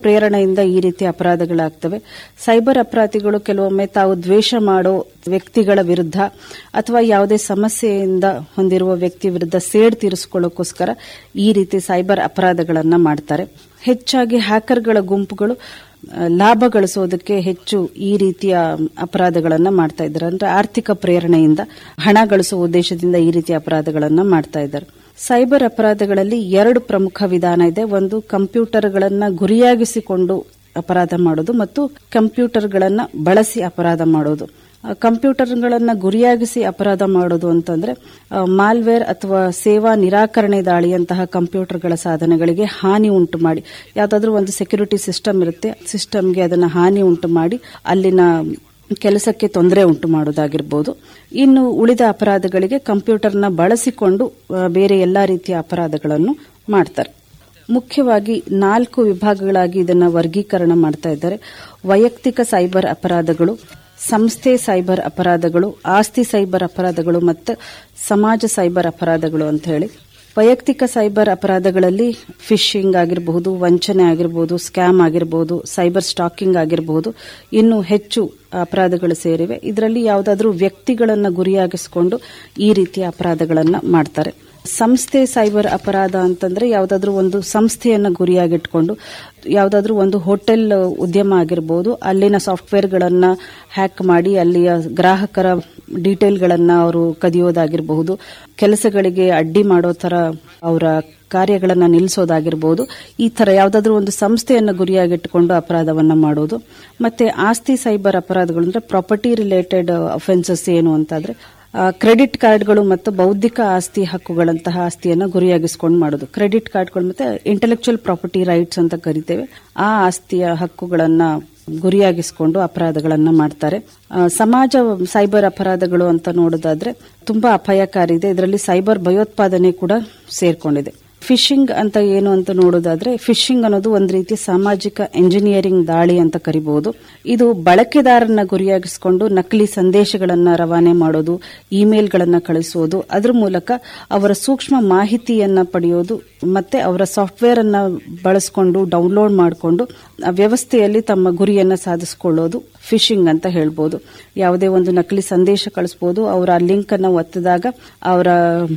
ಪ್ರೇರಣೆಯಿಂದ ಈ ರೀತಿ ಅಪರಾಧಗಳಾಗ್ತವೆ ಸೈಬರ್ ಅಪರಾಧಿಗಳು ಕೆಲವೊಮ್ಮೆ ತಾವು ದ್ವೇಷ ಮಾಡೋ ವ್ಯಕ್ತಿಗಳ ವಿರುದ್ಧ ಅಥವಾ ಯಾವುದೇ ಸಮಸ್ಯೆಯಿಂದ ಹೊಂದಿರುವ ವ್ಯಕ್ತಿ ವಿರುದ್ಧ ಸೇಡ್ ತೀರಿಸಿಕೊಳ್ಳೋಕ್ಕೋಸ್ಕರ ಈ ರೀತಿ ಸೈಬರ್ ಅಪರಾಧಗಳನ್ನ ಮಾಡ್ತಾರೆ ಹೆಚ್ಚಾಗಿ ಹ್ಯಾಕರ್ಗಳ ಗುಂಪುಗಳು ಆ, ಲಾಭ ಗಳಿಸೋದಕ್ಕೆ ಹೆಚ್ಚು ಈ ರೀತಿಯ ಅಪರಾಧಗಳನ್ನ ಮಾಡ್ತಾ ಇದ್ದಾರೆ ಅಂದ್ರೆ ಆರ್ಥಿಕ ಪ್ರೇರಣೆಯಿಂದ ಹಣ ಗಳಿಸುವ ಉದ್ದೇಶದಿಂದ ಈ ರೀತಿಯ ಅಪರಾಧಗಳನ್ನ ಮಾಡ್ತಾ ಇದ್ದಾರೆ ಸೈಬರ್ ಅಪರಾಧಗಳಲ್ಲಿ ಎರಡು ಪ್ರಮುಖ ವಿಧಾನ ಇದೆ ಒಂದು ಕಂಪ್ಯೂಟರ್ಗಳನ್ನ ಗುರಿಯಾಗಿಸಿಕೊಂಡು ಅಪರಾಧ ಮಾಡೋದು ಮತ್ತು ಕಂಪ್ಯೂಟರ್ಗಳನ್ನ ಬಳಸಿ ಅಪರಾಧ ಮಾಡೋದು ಆ, ಕಂಪ್ಯೂಟರ್ಗಳನ್ನ ಗುರಿಯಾಗಿಸಿ ಅಪರಾಧ ಮಾಡೋದು ಅಂತಂದ್ರೆ ಆ, ಮಾಲ್ವೇರ್ ಅಥವಾ ಸೇವಾ ನಿರಾಕರಣೆ ದಾಳಿಯಂತಹ ಕಂಪ್ಯೂಟರ್ಗಳ ಸಾಧನಗಳಿಗೆ ಹಾನಿ ಉಂಟು ಮಾಡಿ ಯಾವುದಾದ್ರೂ ಒಂದು ಸೆಕ್ಯೂರಿಟಿ ಸಿಸ್ಟಮ್ ಇರುತ್ತೆ ಸಿಸ್ಟಮ್ಗೆ ಅದನ್ನ ಹಾನಿ ಉಂಟು ಮಾಡಿ ಅಲ್ಲಿನ ಕೆಲಸಕ್ಕೆ ತೊಂದರೆ ಉಂಟು ಮಾಡೋದಾಗಿರ್ಬೋದು ಇನ್ನು ಉಳಿದ ಅಪರಾಧಗಳಿಗೆ ಕಂಪ್ಯೂಟರ್ನ ಬಳಸಿಕೊಂಡು ಆ, ಬೇರೆ ಎಲ್ಲಾ ರೀತಿಯ ಅಪರಾಧಗಳನ್ನು ಮಾಡ್ತಾರೆ ಮುಖ್ಯವಾಗಿ ನಾಲ್ಕು ವಿಭಾಗಗಳಾಗಿ ಇದನ್ನ ವರ್ಗೀಕರಣ ಮಾಡ್ತಾ ಇದ್ದಾರೆ ವೈಯಕ್ತಿಕ ಸೈಬರ್ ಅಪರಾಧಗಳು ಸಂಸ್ಥೆ ಸೈಬರ್ ಅಪರಾಧಗಳು ಆಸ್ತಿ ಸೈಬರ್ ಅಪರಾಧಗಳು ಮತ್ತು ಸಮಾಜ ಸೈಬರ್ ಅಪರಾಧಗಳು ಅಂತ ಹೇಳಿ ವೈಯಕ್ತಿಕ ಸೈಬರ್ ಅಪರಾಧಗಳಲ್ಲಿ ಫಿಶಿಂಗ್ ಆಗಿರಬಹುದು ವಂಚನೆ ಆಗಿರಬಹುದು ಸ್ಕ್ಯಾಮ್ ಆಗಿರಬಹುದು ಸೈಬರ್ ಸ್ಟಾಕಿಂಗ್ ಆಗಿರಬಹುದು ಇನ್ನು ಹೆಚ್ಚು ಅಪರಾಧಗಳು ಸೇರಿವೆ ಇದರಲ್ಲಿ ಯಾವುದಾದ್ರೂ ವ್ಯಕ್ತಿಗಳನ್ನ ಗುರಿಯಾಗಿಸಿಕೊಂಡು ಈ ರೀತಿಯ ಅಪರಾಧಗಳನ್ನ ಮಾಡ್ತಾರೆ ಸಂಸ್ಥೆ ಸೈಬರ್ ಅಪರಾಧ ಅಂತಂದ್ರೆ ಯಾವುದಾದ್ರೂ ಒಂದು ಸಂಸ್ಥೆಯನ್ನ ಗುರಿಯಾಗಿಟ್ಕೊಂಡು ಯಾವುದಾದ್ರೂ ಒಂದು ಹೋಟೆಲ್ ಉದ್ಯಮ ಆಗಿರಬಹುದು ಅಲ್ಲಿನ ಸಾಫ್ಟ್ವೇರ್ಗಳನ್ನ ಹ್ಯಾಕ್ ಮಾಡಿ ಅಲ್ಲಿಯ ಗ್ರಾಹಕರ ಡೀಟೇಲ್ಗಳನ್ನ ಅವರು ಕದಿಯೋದಾಗಿರಬಹುದು ಕೆಲಸಗಳಿಗೆ ಅಡ್ಡಿ ಮಾಡೋ ತರ ಅವರ ಕಾರ್ಯಗಳನ್ನ ನಿಲ್ಲಿಸೋದಾಗಿರ್ಬೋದು ಈ ತರ ಯಾವುದಾದ್ರೂ ಒಂದು ಸಂಸ್ಥೆಯನ್ನು ಗುರಿಯಾಗಿಟ್ಟುಕೊಂಡು ಅಪರಾಧವನ್ನ ಮಾಡೋದು ಮತ್ತೆ ಆಸ್ತಿ ಸೈಬರ್ ಅಪರಾಧಗಳು ಅಂದ್ರೆ ಪ್ರಾಪರ್ಟಿ ರಿಲೇಟೆಡ್ ಅಫೆನ್ಸಸ್ ಏನು ಅಂತಾದ್ರೆ ಆ, ಕ್ರೆಡಿಟ್ ಕಾರ್ಡ್ಗಳು ಮತ್ತು ಬೌದ್ಧಿಕ ಆಸ್ತಿ ಹಕ್ಕುಗಳಂತಹ ಆಸ್ತಿಯನ್ನು ಗುರಿಯಾಗಿಸಿಕೊಂಡು ಮಾಡೋದು ಕ್ರೆಡಿಟ್ ಕಾರ್ಡ್ಗಳು ಮತ್ತೆ ಇಂಟೆಲೆಕ್ಚುಯಲ್ ಪ್ರಾಪರ್ಟಿ ರೈಟ್ಸ್ ಅಂತ ಕರಿತೇವೆ ಆ ಆಸ್ತಿಯ ಹಕ್ಕುಗಳನ್ನ ಗುರಿಯಾಗಿಸಿಕೊಂಡು ಅಪರಾಧಗಳನ್ನ ಮಾಡ್ತಾರೆ ಆ, ಸಮಾಜ ಸೈಬರ್ ಅಪರಾಧಗಳು ಅಂತ ನೋಡೋದಾದ್ರೆ ತುಂಬಾ ಅಪಾಯಕಾರಿ ಇದೆ ಇದರಲ್ಲಿ ಸೈಬರ್ ಭಯೋತ್ಪಾದನೆ ಕೂಡ ಸೇರ್ಕೊಂಡಿದೆ ಫಿಶಿಂಗ್ ಅಂತ ಏನು ಅಂತ ನೋಡೋದಾದ್ರೆ ಫಿಶಿಂಗ್ ಅನ್ನೋದು ಒಂದು ರೀತಿ ಸಾಮಾಜಿಕ ಎಂಜಿನಿಯರಿಂಗ್ ದಾಳಿ ಅಂತ ಕರಿಬಹುದು ಇದು ಬಳಕೆದಾರನ ಗುರಿಯಾಗಿಸಿಕೊಂಡು ನಕಲಿ ಸಂದೇಶಗಳನ್ನ ರವಾನೆ ಮಾಡೋದು ಇಮೇಲ್ಗಳನ್ನ ಕಳಿಸೋದು ಅದರ ಮೂಲಕ ಅವರ ಸೂಕ್ಷ್ಮ ಮಾಹಿತಿಯನ್ನ ಪಡೆಯೋದು ಮತ್ತೆ ಅವರ ಸಾಫ್ಟ್ವೇರ್ ಅನ್ನ ಬಳಸಿಕೊಂಡು ಡೌನ್ಲೋಡ್ ಮಾಡಿಕೊಂಡು ವ್ಯವಸ್ಥೆಯಲ್ಲಿ ತಮ್ಮ ಗುರಿಯನ್ನ ಸಾಧಿಸಿಕೊಳ್ಳೋದು ಫಿಶಿಂಗ್ ಅಂತ ಹೇಳ್ಬೋದು ಯಾವುದೇ ಒಂದು ನಕಲಿ ಸಂದೇಶ ಕಳಿಸಬಹುದು ಅವರ ಲಿಂಕ್ ಅನ್ನ ಒತ್ತಿದಾಗ ಅವರ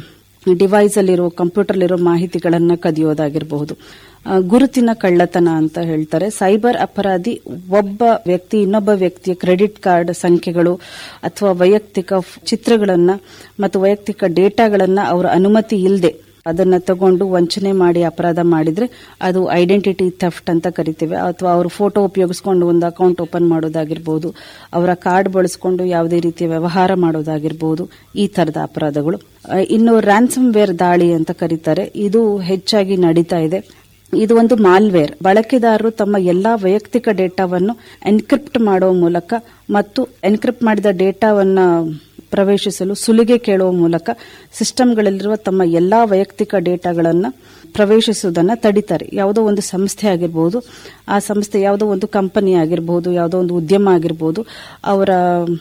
ಡಿವೈಸ್ ಅಲ್ಲಿರೋ ಕಂಪ್ಯೂಟರ್ಲಿರೋ ಮಾಹಿತಿಗಳನ್ನ ಕದಿಯೋದಾಗಿರಬಹುದು ಆ, ಗುರುತಿನ ಕಳ್ಳತನ ಅಂತ ಹೇಳ್ತಾರೆ ಸೈಬರ್ ಅಪರಾಧಿ ಒಬ್ಬ ವ್ಯಕ್ತಿ ಇನ್ನೊಬ್ಬ ವ್ಯಕ್ತಿಯ ಕ್ರೆಡಿಟ್ ಕಾರ್ಡ್ ಸಂಖ್ಯೆಗಳು ಅಥವಾ ವೈಯಕ್ತಿಕ ಫ್- ಚಿತ್ರಗಳನ್ನ ಮತ್ತು ವೈಯಕ್ತಿಕ ಡೇಟಾಗಳನ್ನ ಅವರ ಅನುಮತಿ ಇಲ್ಲದೆ ಅದನ್ನ ತಗೊಂಡು ವಂಚನೆ ಮಾಡಿ ಅಪರಾಧ ಮಾಡಿದ್ರೆ ಅದು ಐಡೆಂಟಿಟಿ ಥೆಫ್ಟ್ ಅಂತ ಕರಿತೇವೆ ಅಥವಾ ಅವ್ರ ಫೋಟೋ ಉಪಯೋಗಿಸ್ಕೊಂಡು ಒಂದು ಅಕೌಂಟ್ ಓಪನ್ ಮಾಡೋದಾಗಿರ್ಬೋದು ಅವರ ಕಾರ್ಡ್ ಬಳಸ್ಕೊಂಡು ಯಾವುದೇ ರೀತಿಯ ವ್ಯವಹಾರ ಮಾಡೋದಾಗಿರ್ಬೋದು ಈ ತರದ ಅಪರಾಧಗಳು ಆ, ಇನ್ನು ರ್ಯಾನ್ಸಮ್ ವೇರ್ ದಾಳಿ ಅಂತ ಕರೀತಾರೆ ಇದು ಹೆಚ್ಚಾಗಿ ನಡೀತಾ ಇದೆ ಇದು ಒಂದು ಮಾಲ್ವೇರ್ ಬಳಕೆದಾರರು ತಮ್ಮ ಎಲ್ಲಾ ವೈಯಕ್ತಿಕ ಡೇಟಾವನ್ನು ಎನ್ಕ್ರಿಪ್ಟ್ ಮಾಡುವ ಮೂಲಕ ಮತ್ತು ಎನ್ಕ್ರಿಪ್ಟ್ ಮಾಡಿದ ಡೇಟಾವನ್ನ ಪ್ರವೇಶಿಸಲು ಸುಲಿಗೆ ಕೇಳುವ ಮೂಲಕ ಸಿಸ್ಟಮ್ಗಳಲ್ಲಿರುವ ತಮ್ಮ ಎಲ್ಲಾ ವೈಯಕ್ತಿಕ ಡೇಟಾಗಳನ್ನು ಪ್ರವೇಶಿಸುವುದನ್ನು ತಡಿತಾರೆ ಯಾವುದೋ ಒಂದು ಸಂಸ್ಥೆ ಆಗಿರಬಹುದು ಆ ಸಂಸ್ಥೆ ಯಾವುದೋ ಒಂದು ಕಂಪನಿ ಆಗಿರಬಹುದು ಯಾವುದೋ ಒಂದು ಉದ್ಯಮ ಆಗಿರಬಹುದು ಅವರ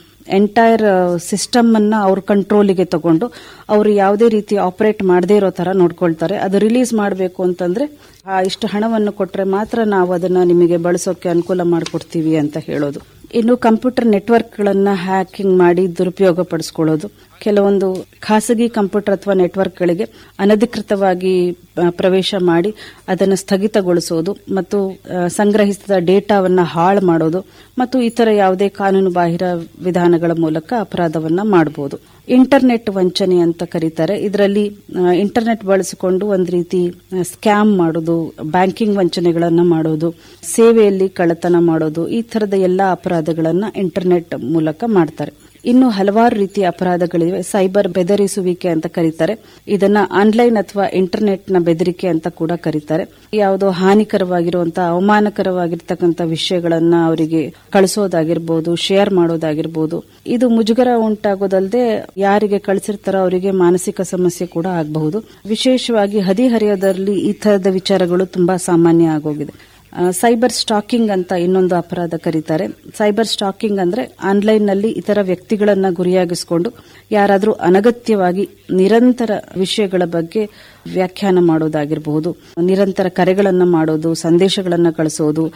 ಎಂಟೈರ್ ಸಿಸ್ಟಮ್ ಅನ್ನ ಅವ್ರ ಕಂಟ್ರೋಲಿಗೆ ತಗೊಂಡು ಅವರು ಯಾವುದೇ ರೀತಿ ಆಪರೇಟ್ ಮಾಡದೇ ಇರೋ ತರ ನೋಡ್ಕೊಳ್ತಾರೆ ಅದು ರಿಲೀಸ್ ಮಾಡಬೇಕು ಅಂತಂದ್ರೆ ಆ ಇಷ್ಟು ಹಣವನ್ನು ಕೊಟ್ರೆ ಮಾತ್ರ ನಾವು ಅದನ್ನ ನಿಮಗೆ ಬಳಸೋಕೆ ಅನುಕೂಲ ಮಾಡಿಕೊಡ್ತೀವಿ ಅಂತ ಹೇಳೋದು ಇನ್ನು ಕಂಪ್ಯೂಟರ್ ನೆಟ್ವರ್ಕ್ಗಳನ್ನ ಹ್ಯಾಕಿಂಗ್ ಮಾಡಿ ದುರುಪಯೋಗ ಪಡಿಸ್ಕೊಳ್ಳೋದು ಕೆಲವೊಂದು ಖಾಸಗಿ ಕಂಪ್ಯೂಟರ್ ಅಥವಾ ನೆಟ್ವರ್ಕ್ಗಳಿಗೆ ಅನಧಿಕೃತವಾಗಿ ಆ, ಪ್ರವೇಶ ಮಾಡಿ ಅದನ್ನು ಸ್ಥಗಿತಗೊಳಿಸೋದು ಮತ್ತು ಆ, ಸಂಗ್ರಹಿಸಿದ ಡೇಟಾವನ್ನ ಹಾಳು ಮಾಡೋದು ಮತ್ತು ಇತರ ಯಾವುದೇ ಕಾನೂನು ಬಾಹಿರ ವಿಧಾನಗಳ ಮೂಲಕ ಅಪರಾಧವನ್ನ ಮಾಡಬಹುದು ಇಂಟರ್ನೆಟ್ ವಂಚನೆ ಅಂತ ಕರೀತಾರೆ ಇದರಲ್ಲಿ ಆ, ಇಂಟರ್ನೆಟ್ ಬಳಸಿಕೊಂಡು ಒಂದು ರೀತಿ ಸ್ಕ್ಯಾಮ್ ಮಾಡೋದು ಬ್ಯಾಂಕಿಂಗ್ ವಂಚನೆಗಳನ್ನ ಮಾಡೋದು ಸೇವೆಯಲ್ಲಿ ಕಳ್ಳತನ ಮಾಡೋದು ಈ ತರದ ಎಲ್ಲಾ ಅಪರಾಧಗಳನ್ನ ಇಂಟರ್ನೆಟ್ ಮೂಲಕ ಮಾಡ್ತಾರೆ ಇನ್ನು ಹಲವಾರು ರೀತಿಯ ಅಪರಾಧಗಳಿವೆ ಸೈಬರ್ ಬೆದರಿಸುವಿಕೆ ಅಂತ ಕರೀತಾರೆ ಇದನ್ನ ಆನ್ಲೈನ್ ಅಥವಾ ಇಂಟರ್ನೆಟ್ ನ ಬೆದರಿಕೆ ಅಂತ ಕೂಡ ಕರೀತಾರೆ ಯಾವುದೋ ಹಾನಿಕರವಾಗಿರುವಂತಹ ಅವಮಾನಕರವಾಗಿರ್ತಕ್ಕಂಥ ವಿಷಯಗಳನ್ನ ಅವರಿಗೆ ಕಳಿಸೋದಾಗಿರ್ಬೋದು ಶೇರ್ ಮಾಡೋದಾಗಿರ್ಬೋದು ಇದು ಮುಜುಗರ ಉಂಟಾಗೋದಲ್ಲದೆ ಯಾರಿಗೆ ಕಳಿಸಿರ್ತಾರೋ ಅವರಿಗೆ ಮಾನಸಿಕ ಸಮಸ್ಯೆ ಕೂಡ ಆಗಬಹುದು ವಿಶೇಷವಾಗಿ ಹದಿಹರೆಯದಲ್ಲಿ ಈ ತರದ ವಿಚಾರಗಳು ತುಂಬಾ ಸಾಮಾನ್ಯ ಆಗೋಗಿದೆ ಆ, ಸೈಬರ್ ಸ್ಟಾಕಿಂಗ್ ಅಂತ ಇನ್ನೊಂದು ಅಪರಾಧ ಕರೀತಾರೆ ಸೈಬರ್ ಸ್ಟಾಕಿಂಗ್ ಅಂದ್ರೆ ಆನ್ಲೈನ್ ನಲ್ಲಿ ಇತರ ವ್ಯಕ್ತಿಗಳನ್ನ ಗುರಿಯಾಗಿಸಿಕೊಂಡು ಯಾರಾದರೂ ಅನಗತ್ಯವಾಗಿ ನಿರಂತರ ವಿಷಯಗಳ ಬಗ್ಗೆ ವ್ಯಾಖ್ಯಾನ ಮಾಡೋದಾಗಿರಬಹುದು ನಿರಂತರ ಕರೆಗಳನ್ನ ಮಾಡೋದು ಸಂದೇಶಗಳನ್ನ ಕಳಿಸೋದು